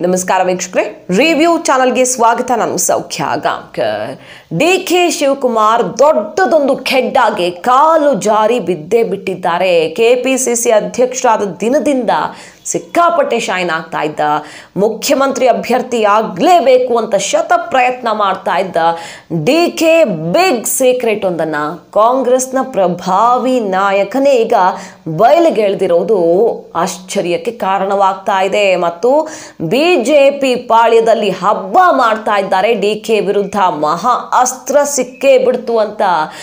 ನಮಸ್ಕಾರ ವೀಕ್ಷಕರೇ ರಿವ್ಯೂ ಚಾನಲ್ಗೆ ಸ್ವಾಗತ ನಾನು ಸೌಖ್ಯ ಗಾಂವ್ಕರ್ ಡಿ ಕೆ ಶಿವಕುಮಾರ್ ದೊಡ್ಡದೊಂದು ಖೆಡ್ಡಾಗೆ ಕಾಲು ಜಾರಿ ಬಿದ್ದೇ ಬಿಟ್ಟಿದ್ದಾರೆ ಕೆಪಿಸಿಸಿ ಅಧ್ಯಕ್ಷರಾದ ದಿನದಿಂದ ಸಿಕ್ಕಾಪಟ್ಟೆ ಶೈನ್ ಆಗ್ತಾ ಇದ್ದ ಮುಖ್ಯಮಂತ್ರಿ ಅಭ್ಯರ್ಥಿ ಆಗಲೇಬೇಕು ಅಂತ ಶತ ಪ್ರಯತ್ನ ಮಾಡ್ತಾ ಇದ್ದ ಡಿ ಕೆ ಬಿಗ್ ಸೀಕ್ರೆಟ್ ಒಂದನ್ನು ಕಾಂಗ್ರೆಸ್ನ ಪ್ರಭಾವಿ ನಾಯಕನೇ ಈಗ ಬಯಲಿಗೆಳೆದಿರೋದು ಆಶ್ಚರ್ಯಕ್ಕೆ ಕಾರಣವಾಗ್ತಾ ಇದೆ ಮತ್ತು ಬಿ ಜೆ ಪಿ ಪಾಳ್ಯದಲ್ಲಿ ಹಬ್ಬ ಮಾಡ್ತಾ ಇದ್ದಾರೆ ಡಿ ಕೆ ವಿರುದ್ಧ ಮಹಾ ಅಸ್ತ್ರ ಸಿಕ್ಕೇ ಬಿಡ್ತು ಅಂತ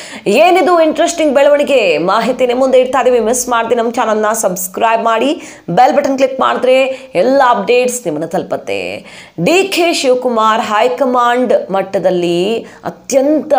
ಏನಿದು ಇಂಟ್ರೆಸ್ಟಿಂಗ್ ಬೆಳವಣಿಗೆ ಮಾಹಿತಿ ನಿಮ್ಮ ಮುಂದೆ ಇಡ್ತಾ ಇದೀವಿ ಮಿಸ್ ಮಾಡ್ದೆ ನಮ್ಮ ಚಾನಲ್ನ ಸಬ್ಸ್ಕ್ರೈಬ್ ಮಾಡಿ ಬೆಲ್ ಬಟನ್ ಕ್ಲಿಕ್ ಮಾಡಿದ್ರೆ ಎಲ್ಲ ಅಪ್ಡೇಟ್ಸ್ ನಿಮ್ಮನ್ನು ತಲುಪತ್ತೆ ಡಿ ಕೆ ಶಿವಕುಮಾರ್ ಹೈಕಮಾಂಡ್ ಮಟ್ಟದಲ್ಲಿ ಅತ್ಯಂತ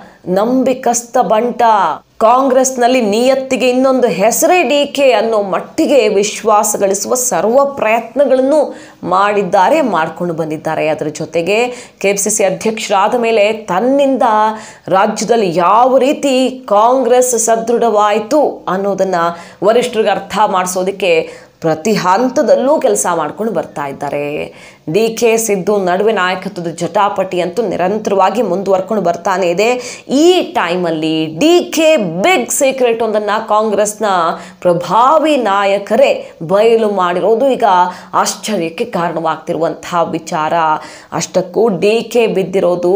ನಂಬಿಕಸ್ತ ಬಂಟ ಕಾಂಗ್ರೆಸ್ನಲ್ಲಿ ನಿಯತ್ತಿಗೆ ಇನ್ನೊಂದು ಹೆಸರೇ ಡಿ ಕೆ ಅನ್ನೋ ಮಟ್ಟಿಗೆ ವಿಶ್ವಾಸ ಗಳಿಸುವ ಸರ್ವ ಪ್ರಯತ್ನಗಳನ್ನು ಮಾಡಿದ್ದಾರೆ ಮಾಡ್ಕೊಂಡು ಬಂದಿದ್ದಾರೆ ಅದರ ಜೊತೆಗೆ ಕೆ ಪಿ ಸಿ ಸಿ ಅಧ್ಯಕ್ಷರಾದ ಮೇಲೆ ತನ್ನಿಂದ ರಾಜ್ಯದಲ್ಲಿ ಯಾವ ರೀತಿ ಕಾಂಗ್ರೆಸ್ ಸದೃಢವಾಯಿತು ಅನ್ನೋದನ್ನು ವರಿಷ್ಠರಿಗೆ ಅರ್ಥ ಮಾಡಿಸೋದಕ್ಕೆ ಪ್ರತಿ ಹಂತದಲ್ಲೂ ಕೆಲಸ ಮಾಡ್ಕೊಂಡು ಬರ್ತಾ ಇದ್ದಾರೆ ಡಿ ಕೆ ಸಿದ್ದು ನಡುವೆ ನಾಯಕತ್ವದ ಜಟಾಪಟಿ ಅಂತೂ ನಿರಂತರವಾಗಿ ಮುಂದುವರ್ಕೊಂಡು ಬರ್ತಾನೆ ಇದೆ ಈ ಟೈಮಲ್ಲಿ ಡಿ ಕೆ ಬಿಗ್ ಸೀಕ್ರೆಟ್ ಒಂದನ್ನು ಕಾಂಗ್ರೆಸ್ನ ಪ್ರಭಾವಿ ನಾಯಕರೇ ಬಯಲು ಮಾಡಿರೋದು ಈಗ ಆಶ್ಚರ್ಯಕ್ಕೆ ಕಾರಣವಾಗ್ತಿರುವಂತಹ ವಿಚಾರ ಅಷ್ಟಕ್ಕೂ ಡಿ ಕೆ ಬಿದ್ದಿರೋದು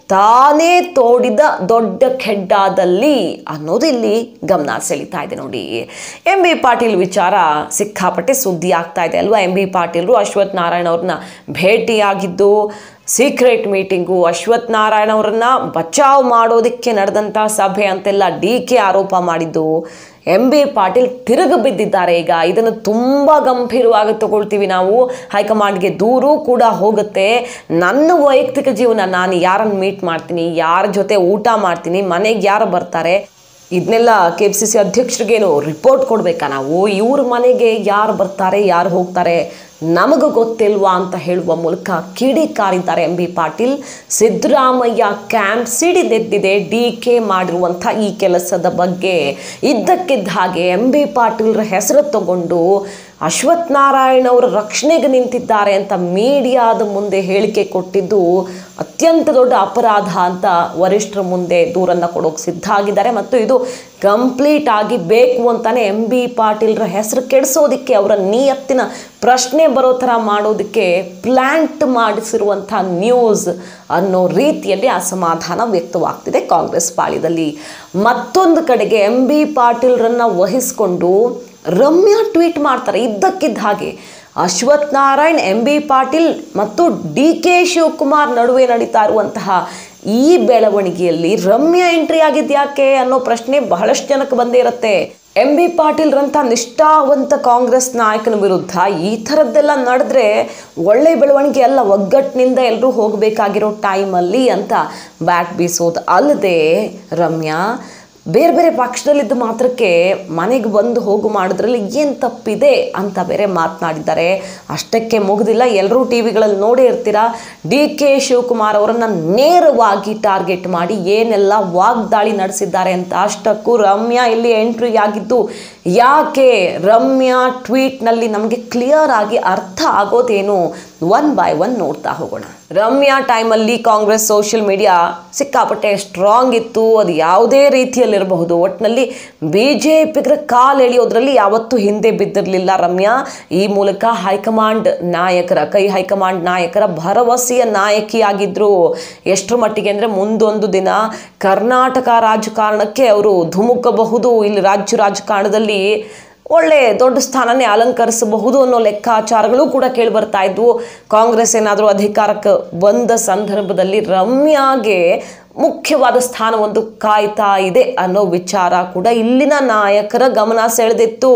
ತಾನೇ ತೋಡಿದ ದೊಡ್ಡ ಖೆಡ್ಡಾದಲ್ಲಿ ಅನ್ನೋದು ಇಲ್ಲಿ ಗಮನ ಸೆಳೀತಾ ಇದೆ ನೋಡಿ ಎಂ ಬಿ ಪಾಟೀಲ್ ವಿಚಾರ ಸಿಕ್ಕಾಪಟ್ಟೆ ಸುದ್ದಿ ಆಗ್ತಾ ಇದೆ ಅಲ್ವಾ ಎಂ ಬಿ ಪಾಟೀಲ್ರು ಅಶ್ವಥ್ ನಾರಾಯಣ ಅವ್ರನ್ನ ಭೇಟಿಯಾಗಿದ್ದು ಸೀಕ್ರೆಟ್ ಮೀಟಿಂಗು ಅಶ್ವಥ್ ನಾರಾಯಣ ಅವರನ್ನ ಬಚಾವ್ ಮಾಡೋದಕ್ಕೆ ನಡೆದಂಥ ಸಭೆ ಅಂತೆಲ್ಲ ಡಿ ಕೆ ಆರೋಪ ಮಾಡಿದ್ದು ಎಂ ಬಿ ಪಾಟೀಲ್ ತಿರುಗು ಬಿದ್ದಿದ್ದಾರೆ ಈಗ ಇದನ್ನು ತುಂಬ ಗಂಭೀರವಾಗಿ ತಗೊಳ್ತೀವಿ ನಾವು ಹೈಕಮಾಂಡ್ಗೆ ದೂರು ಕೂಡ ಹೋಗುತ್ತೆ ನನ್ನ ವೈಯಕ್ತಿಕ ಜೀವನ ನಾನು ಯಾರನ್ನು ಮೀಟ್ ಮಾಡ್ತೀನಿ ಯಾರ ಜೊತೆ ಊಟ ಮಾಡ್ತೀನಿ ಮನೆಗೆ ಯಾರು ಬರ್ತಾರೆ ಇದನ್ನೆಲ್ಲ ಕೆ ಪಿ ಸಿ ಸಿ ಅಧ್ಯಕ್ಷರಿಗೇನು ರಿಪೋರ್ಟ್ ಕೊಡಬೇಕಾ ನಾವು ಇವ್ರ ಮನೆಗೆ ಯಾರು ಬರ್ತಾರೆ ಯಾರು ಹೋಗ್ತಾರೆ ನಮಗೆ ಗೊತ್ತಿಲ್ವಾ ಅಂತ ಹೇಳುವ ಮೂಲಕ ಕಿಡಿಕಾರಿದ್ದಾರೆ M B Patil Siddaramaiah camp ಸಿಡಿದೆದ್ದಿದೆ ಡಿ ಕೆ ಮಾಡಿರುವಂಥ ಈ ಕೆಲಸದ ಬಗ್ಗೆ ಇದ್ದಕ್ಕಿದ್ದ ಹಾಗೆ ಎಂ ಬಿ ಪಾಟೀಲ್ರ ಹೆಸರು ತಗೊಂಡು ಅಶ್ವಥ್ ನಾರಾಯಣ ಅವರ ರಕ್ಷಣೆಗೆ ನಿಂತಿದ್ದಾರೆ ಅಂತ ಮೀಡಿಯಾದ ಮುಂದೆ ಹೇಳಿಕೆ ಕೊಟ್ಟಿದ್ದು ಅತ್ಯಂತ ದೊಡ್ಡ ಅಪರಾಧ ಅಂತ ವರಿಷ್ಠರ ಮುಂದೆ ದೂರನ್ನು ಕೊಡೋಕೆ ಸಿದ್ಧ ಆಗಿದ್ದಾರೆ ಮತ್ತು ಇದು ಕಂಪ್ಲೀಟ್ ಆಗಿ ಬೇಕು ಅಂತಾನೆ ಎಂ ಬಿ ಪಾಟೀಲ್ರ ಹೆಸರು ಕೆಡಿಸೋದಕ್ಕೆ ಅವರ ನಿಯತ್ತಿನ ಪ್ರಶ್ನೆ ಬರೋ ಥರ ಮಾಡೋದಕ್ಕೆ ಪ್ಲ್ಯಾಂಟ್ ಮಾಡಿಸಿರುವಂಥ ನ್ಯೂಸ್ ಅನ್ನೋ ರೀತಿಯಲ್ಲಿ ಅಸಮಾಧಾನ ವ್ಯಕ್ತವಾಗ್ತಿದೆ ಕಾಂಗ್ರೆಸ್ ಪಾಳ್ಯದಲ್ಲಿ ಮತ್ತೊಂದು ಕಡೆಗೆ ಎಂ ಬಿ ಪಾಟೀಲ್ರನ್ನ ವಹಿಸ್ಕೊಂಡು ರಮ್ಯಾ ಟ್ವೀಟ್ ಮಾಡ್ತಾರೆ ಇದ್ದಕ್ಕಿದ್ದ ಹಾಗೆ ಅಶ್ವಥ್ ನಾರಾಯಣ್ ಎಂ ಬಿ ಪಾಟೀಲ್ ಮತ್ತು ಡಿ ಕೆ ಶಿವಕುಮಾರ್ ನಡುವೆ ನಡೀತಾ ಇರುವಂತಹ ಈ ಬೆಳವಣಿಗೆಯಲ್ಲಿ ರಮ್ಯಾ ಎಂಟ್ರಿ ಆಗಿದ್ಯಾಕೆ ಅನ್ನೋ ಪ್ರಶ್ನೆ ಬಹಳಷ್ಟು ಜನಕ್ಕೆ ಬಂದೇ ಇರುತ್ತೆ ಎಂ ಬಿ ಪಾಟೀಲ್ರಂಥ ನಿಷ್ಠಾವಂತ ಕಾಂಗ್ರೆಸ್ ನಾಯಕನ ವಿರುದ್ಧ ಈ ಥರದ್ದೆಲ್ಲ ನಡೆದ್ರೆ ಒಳ್ಳೆ ಬೆಳವಣಿಗೆ ಅಲ್ಲ ಒಗ್ಗಟ್ಟಿನಿಂದ ಎಲ್ಲರೂ ಹೋಗಬೇಕಾಗಿರೋ ಟೈಮಲ್ಲಿ ಅಂತ ಬ್ಯಾಟ್ ಬೀಸೋದು ಅಲ್ಲದೆ ರಮ್ಯಾ ಬೇರೆ ಬೇರೆ ಪಕ್ಷದಲ್ಲಿದ್ದ ಮಾತ್ರಕ್ಕೆ ಮನೆಗೆ ಬಂದು ಹೋಗು ಮಾಡೋದ್ರಲ್ಲಿ ಏನು ತಪ್ಪಿದೆ ಅಂತ ಬೇರೆ ಮಾತನಾಡಿದ್ದಾರೆ ಅಷ್ಟಕ್ಕೆ ಮುಗಿದಿಲ್ಲ ಎಲ್ಲರೂ ಟಿ ವಿಗಳಲ್ಲಿ ನೋಡೇ ಇರ್ತೀರಾ ಡಿ ಕೆ ಶಿವಕುಮಾರ್ ಅವರನ್ನು ನೇರವಾಗಿ ಟಾರ್ಗೆಟ್ ಮಾಡಿ ಏನೆಲ್ಲ ವಾಗ್ದಾಳಿ ನಡೆಸಿದ್ದಾರೆ ಅಂತ ಅಷ್ಟಕ್ಕೂ ರಮ್ಯಾ ಇಲ್ಲಿ ಎಂಟ್ರಿ ಆಗಿದ್ದು ಯಾಕೆ ರಮ್ಯಾ ಟ್ವೀಟ್ನಲ್ಲಿ ನಮಗೆ ಕ್ಲಿಯರ್ ಆಗಿ ಅರ್ಥ ಆಗೋದೇನು ಒನ್ ಬೈ ಒನ್ ನೋಡ್ತಾ ಹೋಗೋಣ ರಮ್ಯಾ ಟೈಮಲ್ಲಿ ಕಾಂಗ್ರೆಸ್ ಸೋಷಿಯಲ್ ಮೀಡಿಯಾ ಸಿಕ್ಕಾಪಟ್ಟೆ ಸ್ಟ್ರಾಂಗ್ ಇತ್ತು ಅದು ಯಾವುದೇ ರೀತಿಯಲ್ಲಿರಬಹುದು ಒಟ್ಟಿನಲ್ಲಿ ಬಿ ಜೆ ಪಿಗರ ಕಾಲು ಎಳೆಯೋದ್ರಲ್ಲಿ ಯಾವತ್ತೂ ಹಿಂದೆ ಬಿದ್ದಿರಲಿಲ್ಲ ರಮ್ಯಾ ಈ ಮೂಲಕ ಹೈಕಮಾಂಡ್ ನಾಯಕರ ಕೈ ಹೈಕಮಾಂಡ್ ನಾಯಕರ ಭರವಸೆಯ ನಾಯಕಿಯಾಗಿದ್ದರು ಎಷ್ಟರ ಮಟ್ಟಿಗೆ ಅಂದರೆ ಮುಂದೊಂದು ದಿನ ಕರ್ನಾಟಕ ರಾಜಕಾರಣಕ್ಕೆ ಅವರು ಧುಮುಕಬಹುದು ಇಲ್ಲಿ ರಾಜ್ಯ ರಾಜಕಾರಣದಲ್ಲಿ ಒಳ್ಳೆ ದೊಡ್ಡ ಸ್ಥಾನನೇ ಅಲಂಕರಿಸಬಹುದು ಅನ್ನೋ ಲೆಕ್ಕಾಚಾರಗಳು ಕೂಡ ಕೇಳಿ ಬರ್ತಾ ಇದ್ವು ಕಾಂಗ್ರೆಸ್ ಏನಾದರೂ ಅಧಿಕಾರಕ್ಕೆ ಬಂದ ಸಂದರ್ಭದಲ್ಲಿ ರಮ್ಯಾಗೆ ಮುಖ್ಯವಾದ ಸ್ಥಾನವೊಂದು ಕಾಯ್ತಾ ಇದೆ ಅನ್ನೋ ವಿಚಾರ ಕೂಡ ಇಲ್ಲಿನ ನಾಯಕರ ಗಮನ ಸೆಳೆದಿತ್ತು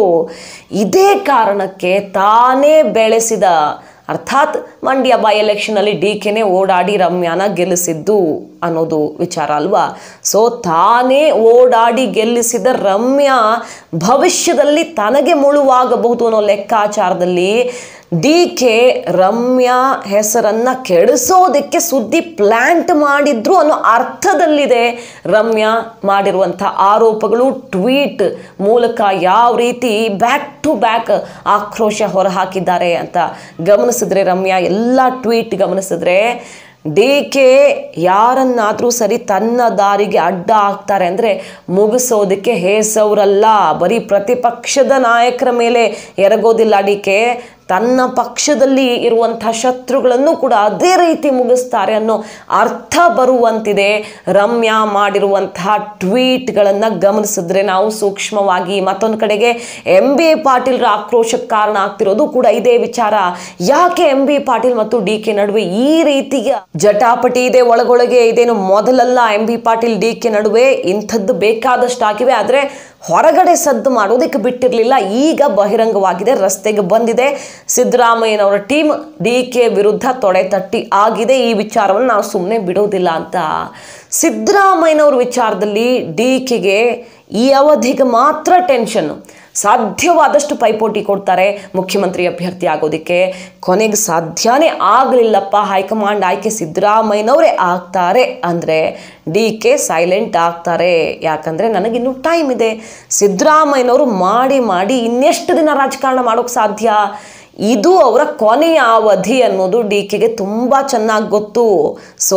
ಇದೇ ಕಾರಣಕ್ಕೆ ತಾನೇ ಬೆಳೆಸಿದ ಅರ್ಥಾತ್ ಮಂಡ್ಯ ಬೈ ಎಲೆಕ್ಷನಲ್ಲಿ ಡಿ ಕೆನೆ ಓಡಾಡಿ ರಮ್ಯಾನ ಗೆಲ್ಲಿಸಿದ್ದು ಅನ್ನೋದು ವಿಚಾರ ಅಲ್ವಾ ಸೊ ತಾನೇ ಓಡಾಡಿ ಗೆಲ್ಲಿಸಿದ ರಮ್ಯಾ ಭವಿಷ್ಯದಲ್ಲಿ ತನಗೆ ಮುಳುವಾಗಬಹುದು ಅನ್ನೋ ಲೆಕ್ಕಾಚಾರದಲ್ಲಿ ಡಿ ಕೆ ರಮ್ಯಾ ಹೆಸರನ್ನ ಕೆಡಿಸೋದಕ್ಕೆ ಸುದ್ದಿ ಪ್ಲಾಂಟ್ ಮಾಡಿದ್ರು ಅನ್ನೋ ಅರ್ಥದಲ್ಲಿದೆ ರಮ್ಯಾ ಮಾಡಿರುವಂಥ ಆರೋಪಗಳು ಟ್ವೀಟ್ ಮೂಲಕ ಯಾವ ರೀತಿ ಬ್ಯಾಕ್ ಟು ಬ್ಯಾಕ್ ಆಕ್ರೋಶ ಹೊರಹಾಕಿದ್ದಾರೆ ಅಂತ ಗಮನಿಸಿದ್ರೆ ರಮ್ಯಾ ಎಲ್ಲ ಟ್ವೀಟ್ ಗಮನಿಸಿದ್ರೆ ಡಿ ಕೆ ಯಾರನ್ನಾದರೂ ಸರಿ ತನ್ನ ದಾರಿಗೆ ಅಡ್ಡ ಆಗ್ತಾರೆ ಅಂದರೆ ಮುಗಿಸೋದಕ್ಕೆ ಹೇಸವ್ರಲ್ಲ ಬರೀ ಪ್ರತಿಪಕ್ಷದ ನಾಯಕರ ಮೇಲೆ ಎರಗೋದಿಲ್ಲ ಡಿ ಕೆ ತನ್ನ ಪಕ್ಷದಲ್ಲಿ ಇರುವಂಥ ಶತ್ರುಗಳನ್ನು ಕೂಡ ಅದೇ ರೀತಿ ಮುಗಿಸ್ತಾರೆ ಅನ್ನೋ ಅರ್ಥ ಬರುವಂತಿದೆ ರಮ್ಯಾ ಮಾಡಿರುವಂತಹ ಟ್ವೀಟ್ಗಳನ್ನು ಗಮನಿಸಿದ್ರೆ ನಾವು ಸೂಕ್ಷ್ಮವಾಗಿ ಮತ್ತೊಂದು ಕಡೆಗೆ ಎಂ ಬಿ ಪಾಟೀಲ್ರ ಆಕ್ರೋಶಕ್ಕೆ ಕಾರಣ ಆಗ್ತಿರೋದು ಕೂಡ ಇದೇ ವಿಚಾರ ಯಾಕೆ ಎಂ ಬಿ ಪಾಟೀಲ್ ಮತ್ತು ಡಿ ಕೆ ನಡುವೆ ಈ ರೀತಿಯ ಜಟಾಪಟಿ ಇದೆ ಒಳಗೊಳಗೆ ಇದೇನು ಮೊದಲಲ್ಲ M B Patil D K ನಡುವೆ ಇಂಥದ್ದು ಬೇಕಾದಷ್ಟು ಆಗಿವೆ ಆದರೆ ಹೊರಗಡೆ ಸದ್ದು ಮಾಡೋದಕ್ಕೆ ಬಿಟ್ಟಿರಲಿಲ್ಲ ಈಗ ಬಹಿರಂಗವಾಗಿದೆ ರಸ್ತೆಗೆ ಬಂದಿದೆ ಸಿದ್ದರಾಮಯ್ಯನವರ ಟೀಮ್ ಡಿ ಕೆ ವಿರುದ್ಧ ತೊಡೆ ತಟ್ಟಿ ಆಗಿದೆ ಈ ವಿಚಾರವನ್ನು ನಾವು ಸುಮ್ಮನೆ ಬಿಡೋದಿಲ್ಲ ಅಂತ ಸಿದ್ದರಾಮಯ್ಯನವ್ರ ವಿಚಾರದಲ್ಲಿ ಡಿ ಕೆಗೆ ಈ ಅವಧಿಗೆ ಮಾತ್ರ ಟೆನ್ಷನ್ನು ಸಾಧ್ಯವಾದಷ್ಟು ಪೈಪೋಟಿ ಕೊಡ್ತಾರೆ ಮುಖ್ಯಮಂತ್ರಿ ಅಭ್ಯರ್ಥಿ ಆಗೋದಕ್ಕೆ ಕೊನೆಗೆ ಸಾಧ್ಯನೇ ಆಗಲಿಲ್ಲಪ್ಪ ಹೈಕಮಾಂಡ್ ಆಯ್ಕೆ ಸಿದ್ದರಾಮಯ್ಯನವರೇ ಆಗ್ತಾರೆ ಅಂದರೆ ಡಿ ಕೆ ಸೈಲೆಂಟ್ ಆಗ್ತಾರೆ ಯಾಕಂದರೆ ನನಗಿನ್ನೂ ಟೈಮ್ ಇದೆ ಸಿದ್ದರಾಮಯ್ಯನವರು ಮಾಡಿ ಮಾಡಿ ಇನ್ನೆಷ್ಟು ದಿನ ರಾಜಕಾರಣ ಮಾಡೋಕ್ಕೆ ಸಾಧ್ಯ ಇದು ಅವರ ಕೊನೆಯ ಅವಧಿ ಅನ್ನೋದು ಡಿ ಕೆಗೆ ತುಂಬ ಚೆನ್ನಾಗಿ ಗೊತ್ತು ಸೊ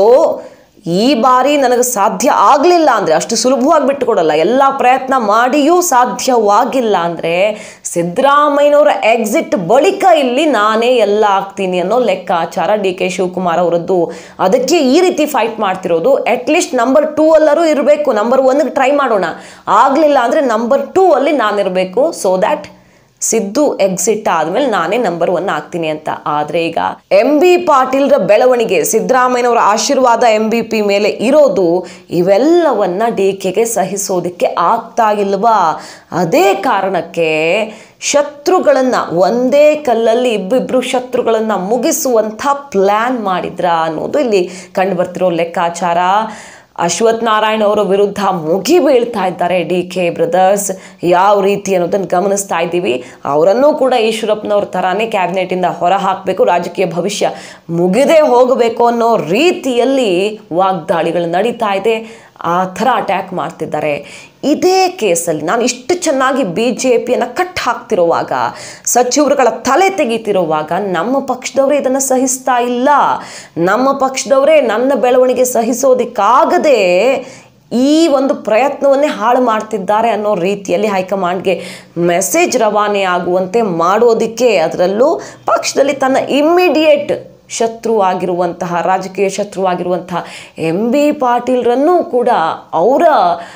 ಈ ಬಾರಿ ನನಗೆ ಸಾಧ್ಯ ಆಗಲಿಲ್ಲ ಅಂದರೆ ಅಷ್ಟು ಸುಲಭವಾಗಿ ಬಿಟ್ಟುಕೊಡಲ್ಲ ಎಲ್ಲ ಪ್ರಯತ್ನ ಮಾಡಿಯೂ ಸಾಧ್ಯವಾಗಿಲ್ಲ ಅಂದರೆ ಸಿದ್ದರಾಮಯ್ಯನವರ ಎಕ್ಸಿಟ್ ಬಳಿಕ ಇಲ್ಲಿ ನಾನೇ ಎಲ್ಲ ಆಗ್ತೀನಿ ಅನ್ನೋ ಲೆಕ್ಕಾಚಾರ ಡಿ ಕೆ ಶಿವಕುಮಾರ್ ಅವರದ್ದು ಅದಕ್ಕೆ ಈ ರೀತಿ ಫೈಟ್ ಮಾಡ್ತಿರೋದು ಅಟ್ಲೀಸ್ಟ್ ನಂಬರ್ ಟೂ ಅಲ್ಲರೂ ಇರಬೇಕು ನಂಬರ್ ಒನ್ಗೆ ಟ್ರೈ ಮಾಡೋಣ ಆಗಲಿಲ್ಲ ಅಂದರೆ ನಂಬರ್ ಟೂ ಅಲ್ಲಿ ನಾನಿರಬೇಕು ಸೊ ದ್ಯಾಟ್ ಸಿದ್ದು ಎಕ್ಸಿಟ್ ಆದಮೇಲೆ ನಾನೇ ನಂಬರ್ ಒನ್ ಆಗ್ತೀನಿ ಅಂತ ಆದರೆ ಈಗ ಎಂ ಬಿ ಪಾಟೀಲ್ರ ಬೆಳವಣಿಗೆ ಸಿದ್ದರಾಮಯ್ಯನವರ ಆಶೀರ್ವಾದ ಎಂ ಬಿ ಪಿ ಮೇಲೆ ಇರೋದು ಇವೆಲ್ಲವನ್ನ ಡಿ ಕೆಗೆ ಸಹಿಸೋದಕ್ಕೆ ಆಗ್ತಾ ಇಲ್ವಾ ಅದೇ ಕಾರಣಕ್ಕೆ ಶತ್ರುಗಳನ್ನು ಒಂದೇ ಕಲ್ಲಲ್ಲಿ ಇಬ್ಬಿಬ್ರು ಶತ್ರುಗಳನ್ನು ಮುಗಿಸುವಂಥ ಪ್ಲ್ಯಾನ್ ಮಾಡಿದ್ರ ಅನ್ನೋದು ಇಲ್ಲಿ ಕಂಡು ಬರ್ತಿರೋ ಲೆಕ್ಕಾಚಾರ ಅಶ್ವಥ್ ನಾರಾಯಣ್ ಅವರ ವಿರುದ್ಧ ಮುಗಿ ಬೀಳ್ತಾ ಇದ್ದಾರೆ ಡಿ ಕೆ ಬ್ರದರ್ಸ್ ಯಾವ ರೀತಿ ಅನ್ನೋದನ್ನು ಗಮನಿಸ್ತಾ ಇದ್ದೀವಿ ಅವರನ್ನೂ ಕೂಡ ಈಶ್ವರಪ್ಪನವ್ರ ಥರಾನೇ ಕ್ಯಾಬಿನೆಟಿಂದ ಹೊರ ಹಾಕಬೇಕು ರಾಜಕೀಯ ಭವಿಷ್ಯ ಮುಗಿದೇ ಹೋಗಬೇಕು ಅನ್ನೋ ರೀತಿಯಲ್ಲಿ ವಾಗ್ದಾಳಿಗಳು ನಡೀತಾ ಇದೆ ಆ ಥರ ಅಟ್ಯಾಕ್ ಮಾಡ್ತಿದ್ದಾರೆ ಇದೇ ಕೇಸಲ್ಲಿ ನಾನು ಇಷ್ಟು ಚೆನ್ನಾಗಿ ಬಿ ಜೆ ಪಿಯನ್ನು ಕಟ್ ಹಾಕ್ತಿರುವಾಗ ಸಚಿವರುಗಳ ತಲೆ ತೆಗಿತಿರುವಾಗ ನಮ್ಮ ಪಕ್ಷದವರೇ ಇದನ್ನು ಸಹಿಸ್ತಾ ಇಲ್ಲ ನಮ್ಮ ಪಕ್ಷದವರೇ ನನ್ನ ಬೆಳವಣಿಗೆ ಸಹಿಸೋದಕ್ಕಾಗದೆ ಈ ಒಂದು ಪ್ರಯತ್ನವನ್ನೇ ಹಾಳು ಮಾಡ್ತಿದ್ದಾರೆ ಅನ್ನೋ ರೀತಿಯಲ್ಲಿ ಹೈಕಮಾಂಡ್ಗೆ ಮೆಸೇಜ್ ರವಾನೆ ಆಗುವಂತೆ ಮಾಡೋದಕ್ಕೆ ಅದರಲ್ಲೂ ಪಕ್ಷದಲ್ಲಿ ತನ್ನ ಇಮ್ಮಿಡಿಯೇಟ್ ಶತ್ರುವಾಗಿರುವಂತಹ ರಾಜಕೀಯ ಶತ್ರುವಾಗಿರುವಂತಹ ಎಂ ಬಿ ಪಾಟೀಲ್ರನ್ನೂ ಕೂಡ ಅವರ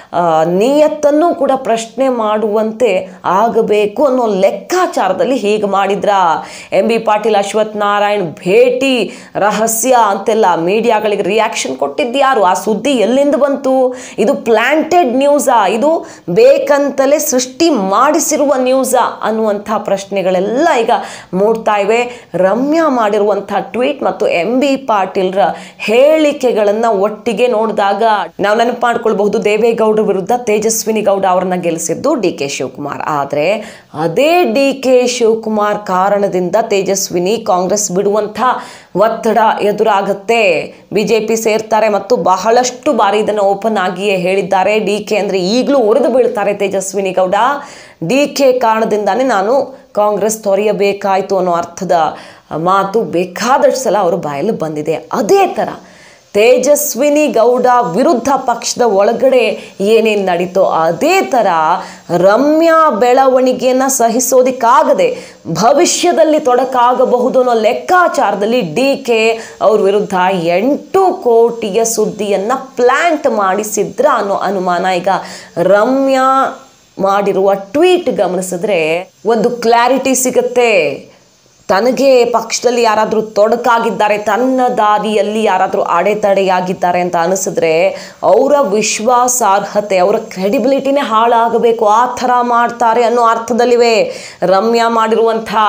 ನಿಯತ್ತನ್ನು ಕೂಡ ಪ್ರಶ್ನೆ ಮಾಡುವಂತೆ ಆಗಬೇಕು ಅನ್ನೋ ಲೆಕ್ಕಾಚಾರದಲ್ಲಿ ಹೀಗೆ ಮಾಡಿದ್ರ ಎಂ ಬಿ ಪಾಟೀಲ್ ಅಶ್ವಥ್ ನಾರಾಯಣ್ ಭೇಟಿ ರಹಸ್ಯ ಅಂತೆಲ್ಲ ಮೀಡಿಯಾಗಳಿಗೆ ರಿಯಾಕ್ಷನ್ ಕೊಟ್ಟಿದ್ದು ಯಾರು ಆ ಸುದ್ದಿ ಎಲ್ಲಿಂದ ಬಂತು ಇದು ಪ್ಲಾಂಟೆಡ್ ನ್ಯೂಸಾ ಇದು ಬೇಕಂತಲೇ ಸೃಷ್ಟಿ ಮಾಡಿಸಿರುವ ನ್ಯೂಸಾ ಅನ್ನುವಂಥ ಪ್ರಶ್ನೆಗಳೆಲ್ಲ ಈಗ ಮೂಡ್ತಾ ಇವೆ ರಮ್ಯಾ ಮಾಡಿರುವಂಥ ಟ್ವೀಟ್ ಮತ್ತು ಎಂ ಬಿ ಪಾಟೀಲ್ರ ಹೇಳಿಕೆಗಳನ್ನು ಒಟ್ಟಿಗೆ ನೋಡಿದಾಗ ನಾವು ನೆನಪು ಮಾಡ್ಕೊಳ್ಬಹುದು ದೇವೇಗೌಡರ ವಿರುದ್ಧ ತೇಜಸ್ವಿನಿ ಗೌಡ ಅವರನ್ನ ಗೆಲ್ಲಿಸಿದ್ದು ಡಿ ಕೆ ಶಿವಕುಮಾರ್ ಆದರೆ ಅದೇ ಡಿ ಕೆ ಶಿವಕುಮಾರ್ ಕಾರಣದಿಂದ ತೇಜಸ್ವಿನಿ ಕಾಂಗ್ರೆಸ್ ಬಿಡುವಂಥ ಒತ್ತಡ ಎದುರಾಗುತ್ತೆ ಬಿ ಜೆ ಪಿ ಸೇರ್ತಾರೆ ಮತ್ತು ಬಹಳಷ್ಟು ಬಾರಿ ಇದನ್ನು ಓಪನ್ ಆಗಿಯೇ ಹೇಳಿದ್ದಾರೆ ಡಿ ಕೆ ಅಂದರೆ ಈಗಲೂ ಉರಿದು ಬೀಳ್ತಾರೆ ತೇಜಸ್ವಿನಿ ಗೌಡ ಡಿ ಕೆ ಕಾರಣದಿಂದಾನೇ ನಾನು ಕಾಂಗ್ರೆಸ್ ತೊರೆಯಬೇಕಾಯಿತು ಅನ್ನೋ ಅರ್ಥದ ಮಾತು ಬೇಕಾದಷ್ಟು ಸಲ ಅವರ ಬಾಯಲ್ಲಿ ಬಂದಿದೆ ಅದೇ ಥರ ತೇಜಸ್ವಿನಿ ಗೌಡ ವಿರುದ್ಧ ಪಕ್ಷದ ಒಳಗಡೆ ಏನೇನು ನಡೀತೋ ಅದೇ ಥರ ರಮ್ಯಾ ಬೆಳವಣಿಗೆಯನ್ನು ಸಹಿಸೋದಕ್ಕಾಗದೆ ಭವಿಷ್ಯದಲ್ಲಿ ತೊಡಕಾಗಬಹುದು ಅನ್ನೋ ಲೆಕ್ಕಾಚಾರದಲ್ಲಿ ಡಿ ಕೆ ಅವ್ರ ವಿರುದ್ಧ ಎಂಟು ಕೋಟಿಯ ಸುದ್ದಿಯನ್ನು ಪ್ಲ್ಯಾಂಟ್ ಮಾಡಿಸಿದ್ರ ಅನ್ನೋ ಅನುಮಾನ ಈಗ ರಮ್ಯಾ ಮಾಡಿರುವ ಟ್ವೀಟ್ ಗಮನಿಸಿದ್ರೆ ಒಂದು ಕ್ಲಾರಿಟಿ ಸಿಗುತ್ತೆ ತನಗೆ ಪಕ್ಷದಲ್ಲಿ ಯಾರಾದರೂ ತೊಡಕಾಗಿದ್ದಾರೆ ತನ್ನ ದಾರಿಯಲ್ಲಿ ಯಾರಾದರೂ ಅಡೆತಡೆಯಾಗಿದ್ದಾರೆ ಅಂತ ಅನಿಸಿದ್ರೆ ಅವರ ವಿಶ್ವಾಸಾರ್ಹತೆ ಅವರ ಕ್ರೆಡಿಬಿಲಿಟಿನೇ ಹಾಳಾಗಬೇಕು ಆ ಥರ ಮಾಡ್ತಾರೆ ಅನ್ನೋ ಅರ್ಥದಲ್ಲಿವೆ ರಮ್ಯಾ ಮಾಡಿರುವಂಥ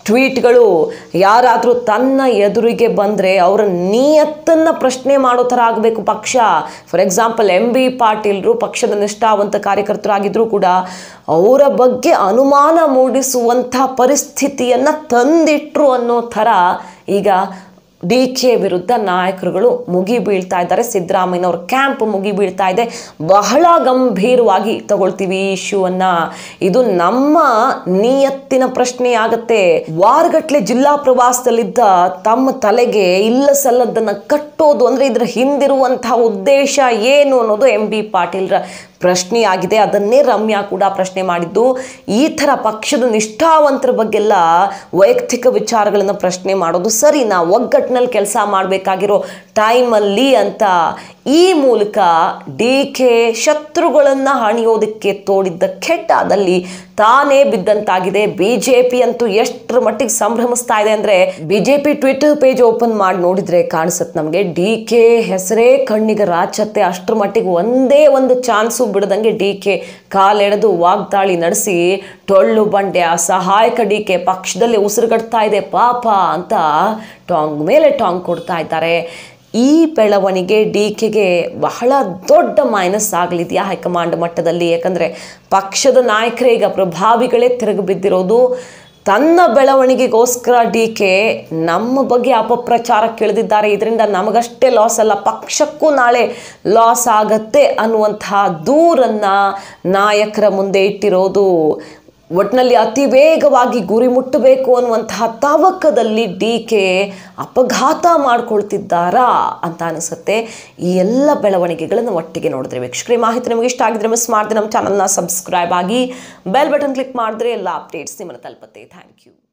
ಟ್ವೀಟ್ಗಳು ಯಾರಾದರೂ ತನ್ನ ಎದುರಿಗೆ ಬಂದರೆ ಅವರ ನಿಯತ್ತನ್ನು ಪ್ರಶ್ನೆ ಮಾಡೋ ಥರ ಆಗಬೇಕು ಪಕ್ಷ ಫಾರ್ ಎಕ್ಸಾಂಪಲ್ ಎಂ ಬಿ ಪಾಟೀಲ್ರು ಪಕ್ಷದ ನಿಷ್ಠಾವಂತ ಕಾರ್ಯಕರ್ತರಾಗಿದ್ದರೂ ಕೂಡ ಅವರ ಬಗ್ಗೆ ಅನುಮಾನ ಮೂಡಿಸುವಂಥ ಪರಿಸ್ಥಿತಿಯನ್ನು ತಂದಿಟ್ರು ಅನ್ನೋ ಥರ ಈಗ ಡಿ ಕೆ ವಿರುದ್ಧ ನಾಯಕರುಗಳು ಮುಗಿ ಬೀಳ್ತಾ ಇದ್ದಾರೆ ಸಿದ್ದರಾಮಯ್ಯನವ್ರ ಕ್ಯಾಂಪ್ ಮುಗಿ ಬೀಳ್ತಾ ಇದೆ ಬಹಳ ಗಂಭೀರವಾಗಿ ತಗೊಳ್ತೀವಿ ಈ ಇಶ್ಯೂವನ್ನು ಇದು ನಮ್ಮ ನಿಯತ್ತಿನ ಪ್ರಶ್ನೆ ಆಗತ್ತೆ ವಾರಗಟ್ಲೆ ಜಿಲ್ಲಾ ಪ್ರವಾಸದಲ್ಲಿದ್ದ ತಮ್ಮ ತಲೆಗೆ ಇಲ್ಲ ಸಲ್ಲದನ್ನು ಕಟ್ಟೋದು ಅಂದರೆ ಇದರ ಹಿಂದಿರುವಂತಹ ಉದ್ದೇಶ ಏನು ಅನ್ನೋದು ಎಂ ಬಿ ಪಾಟೀಲ್ರ ಪ್ರಶ್ನೆಯಾಗಿದೆ ಅದನ್ನೇ ರಮ್ಯಾ ಕೂಡ ಪ್ರಶ್ನೆ ಮಾಡಿದ್ದು ಈ ಥರ ಪಕ್ಷದ ನಿಷ್ಠಾವಂತರ ಬಗ್ಗೆಲ್ಲ ವೈಯಕ್ತಿಕ ವಿಚಾರಗಳನ್ನು ಪ್ರಶ್ನೆ ಮಾಡೋದು ಸರಿ ನಾ ಒಗ್ಗಟ್ಟಿನಲ್ಲಿ ಕೆಲಸ ಮಾಡಬೇಕಾಗಿರೋ ಟೈಮಲ್ಲಿ ಅಂತ ಈ ಮೂಲಕ ಡಿ ಕೆ ಶತ್ರುಗಳನ್ನು ಹಣಿಯೋದಕ್ಕೆ ತೋಡಿದ್ದ ಕೆಟ್ಟದಲ್ಲಿ ತಾನೇ ಬಿದ್ದಂತಾಗಿದೆ ಬಿ ಜೆ ಪಿ ಅಂತೂ ಎಷ್ಟರ ಮಟ್ಟಿಗೆ ಸಂಭ್ರಮಿಸ್ತಾ ಇದೆ ಅಂದರೆ B J P twitter page open ಮಾಡಿ ನೋಡಿದರೆ ಕಾಣಿಸುತ್ತೆ ನಮಗೆ ಡಿ ಕೆ ಹೆಸರೇ ಕಣ್ಣಿಗೆ ರಾಚತ್ತೆ ಅಷ್ಟರ ಮಟ್ಟಿಗೆ ಒಂದೇ ಒಂದು ಚಾನ್ಸು ಬಿಡದಂಗೆ ಡಿ ಕೆ ಕಾಲೆಳೆದು ವಾಗ್ದಾಳಿ ನಡೆಸಿ ಟೊಳ್ಳು ಬಂಡೆ ಸಹಾಯಕ ಡಿ ಕೆ ಪಕ್ಷದಲ್ಲಿ ಉಸಿರುಗಡ್ತಾ ಇದೆ ಪಾಪ ಅಂತ ಟಾಂಗ್ ಮೇಲೆ ಟಾಂಗ್ ಕೊಡ್ತಾ ಇದ್ದಾರೆ ಈ ಬೆಳವಣಿಗೆ ಡಿ ಕೆಗೆ ಬಹಳ ದೊಡ್ಡ ಮೈನಸ್ ಆಗಲಿದೆಯಾ ಹೈಕಮಾಂಡ್ ಮಟ್ಟದಲ್ಲಿ ಯಾಕಂದರೆ ಪಕ್ಷದ ನಾಯಕರೇ ಈಗ ಪ್ರಭಾವಿಗಳೇ ತಿರುಗಿ ಬಿದ್ದಿರೋದು ತನ್ನ ಬೆಳವಣಿಗೆಗೋಸ್ಕರ ಡಿ ಕೆ ನಮ್ಮ ಬಗ್ಗೆ ಅಪಪ್ರಚಾರಕ್ಕೆ ಇಳಿದಿದ್ದಾರೆ ಇದರಿಂದ ನಮಗಷ್ಟೇ ಲಾಸ್ ಅಲ್ಲ ಪಕ್ಷಕ್ಕೂ ನಾಳೆ ಲಾಸ್ ಆಗತ್ತೆ ಅನ್ನುವಂತಹ ದೂರನ್ನು ನಾಯಕರ ಮುಂದೆ ಇಟ್ಟಿರೋದು ಒಟ್ಟಿನಲ್ಲಿ ಅತಿ ವೇಗವಾಗಿ ಗುರಿ ಮುಟ್ಟಬೇಕು ಅನ್ನುವಂತಹ ತವಕದಲ್ಲಿ ಡಿ ಕೆ ಅಪಘಾತ ಮಾಡ್ಕೊಳ್ತಿದ್ದಾರಾ ಅಂತ ಅನಿಸುತ್ತೆ ಈ ಎಲ್ಲ ಬೆಳವಣಿಗೆಗಳನ್ನು ಒಟ್ಟಿಗೆ ನೋಡಿದ್ರೆ ವೀಕ್ಷಕರೇ ಮಾಹಿತಿ ನಿಮಗೆ ಇಷ್ಟ ಆಗಿದ್ರೆ ಮಿಸ್ ಮಾಡಿದ್ರೆ ನಮ್ಮ ಚಾನಲ್ನ ಸಬ್ಸ್ಕ್ರೈಬ್ ಆಗಿ ಬೆಲ್ ಬಟನ್ ಕ್ಲಿಕ್ ಮಾಡಿದ್ರೆ ಎಲ್ಲ ಅಪ್ಡೇಟ್ಸ್ ನಿಮ್ಮನ್ನು ತಲುಪುತ್ತೆ ಥ್ಯಾಂಕ್ ಯು